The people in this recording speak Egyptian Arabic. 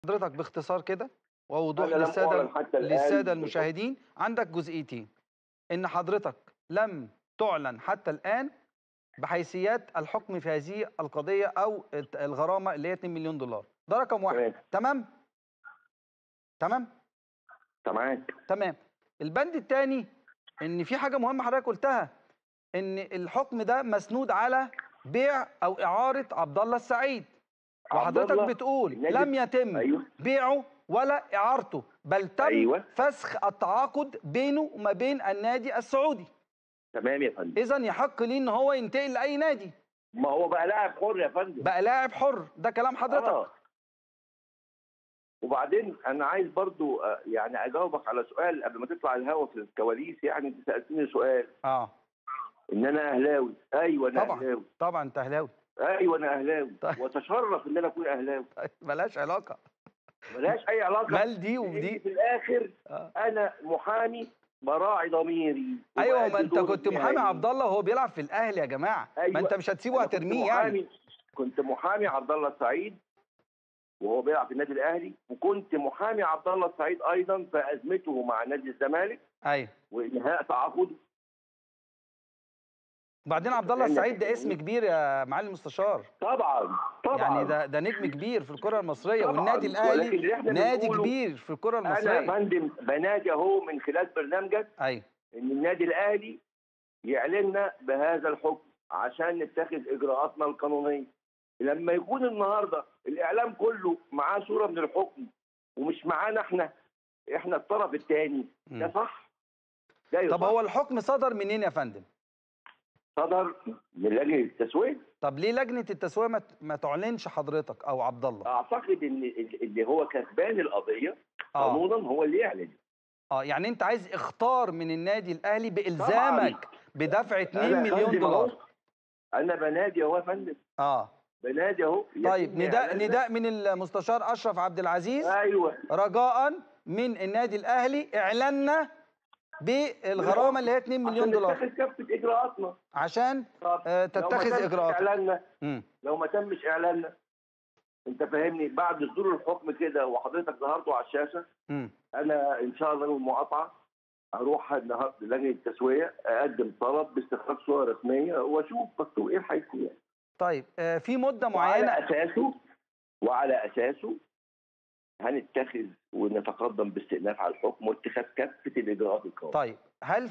حضرتك باختصار كده ووضوح أنا لم للساده أعلن حتى الآن للساده بالضبط. المشاهدين عندك جزئيتين ان حضرتك لم تعلن حتى الان بحيثيات الحكم في هذه القضيه او الت- الغرامه اللي هي 2 مليون دولار ده رقم واحد تمام تمام تمام تمام تمام البند الثاني ان في حاجه مهمه حضرتك قلتها ان الحكم ده مسنود على بيع او اعاره عبد الله السعيد عبد وحضرتك الله بتقول النادي- لم يتم ايوه بيعه ولا اعارته بل تم أيوة. فسخ التعاقد بينه وما بين النادي السعودي تمام يا فندم اذا يحق ليه ان هو ينتقل لاي نادي ما هو بقى لاعب حر يا فندم بقى لاعب حر ده كلام حضرتك آه. وبعدين انا عايز برضو آه، يعني اجاوبك على سؤال قبل ما تطلع الهوا في الكواليس يعني انت سالتني سؤال اه ان انا اهلاوي ايوه انا طبعا. اهلاوي طبعا انت اهلاوي ايوه انا اهلاوي طيب. واتشرف ان انا اكون اهلاوي طيب، ملهاش علاقه ملهاش اي علاقه مال دي لأن ودي في الاخر آه. انا محامي براعي ضميري ايوه ما وبأدي انت دور كنت محامي المهني. عبد الله وهو بيلعب في الاهلي يا جماعه ما أيوة. انت مش هتسيبه أنا كنت هترميه يعني محامي كنت محامي عبد الله السعيد وهو بيلعب في النادي الاهلي وكنت محامي عبد الله السعيد ايضا في ازمته مع نادي الزمالك ايوه وانهاء تعاقده وبعدين عبد الله لأن- السعيد ده اسم كبير يا معالي المستشار طبعا طبعا يعني ده ده نجم كبير في الكره المصريه طبعاً. والنادي ولكن الاهلي اللي احنا نادي بنقوله كبير في الكره انا يا المصريه فندم بنادي اهو من خلال برنامجك ايوه ان النادي الاهلي يعلننا بهذا الحكم عشان نتخذ اجراءاتنا القانونيه لما يكون النهارده الاعلام كله معاه صوره من الحكم ومش معانا احنا احنا الطرف الثاني ده مم. صح ده طب يصح. هو الحكم صدر منين يا فندم صدر من لجنه التسويه طب ليه لجنه التسويه ما ت- ما تعلنش حضرتك او عبد الله اعتقد ان اللي هو كسبان القضيه اه قانونا هو اللي يعلن اه يعني انت عايز اختار من النادي الاهلي بالزامك بدفع 2 أنا يا مليون فندم أهو، دولار انا بنادي اهو يا فندم اه بنادي اهو طيب يتم نداء إعلاننا. نداء من المستشار اشرف عبد العزيز ايوه رجاء من النادي الاهلي اعلاننا بالغرامه اللي هي 2 مليون عشان دولار نتخذ كافه اجراءاتنا عشان طب آه، لو ما تتخذ تمش اجراءات اعلاننا مم. لو ما تمش اعلاننا انت فاهمني بعد صدور الحكم كده وحضرتك ظهرته على الشاشه مم. انا ان شاء الله يوم المقاطعه هروح النهارده لجنه التسويه اقدم طلب باستخراج صوره رسميه واشوف مكتوب ايه الحيثيه طيب آه، في مده وعلى معينه اساسه وعلى اساسه هنتخذ ونتقدم باستئناف على الحكم واتخاذ كافه الاجراءات القانونيه طيب هل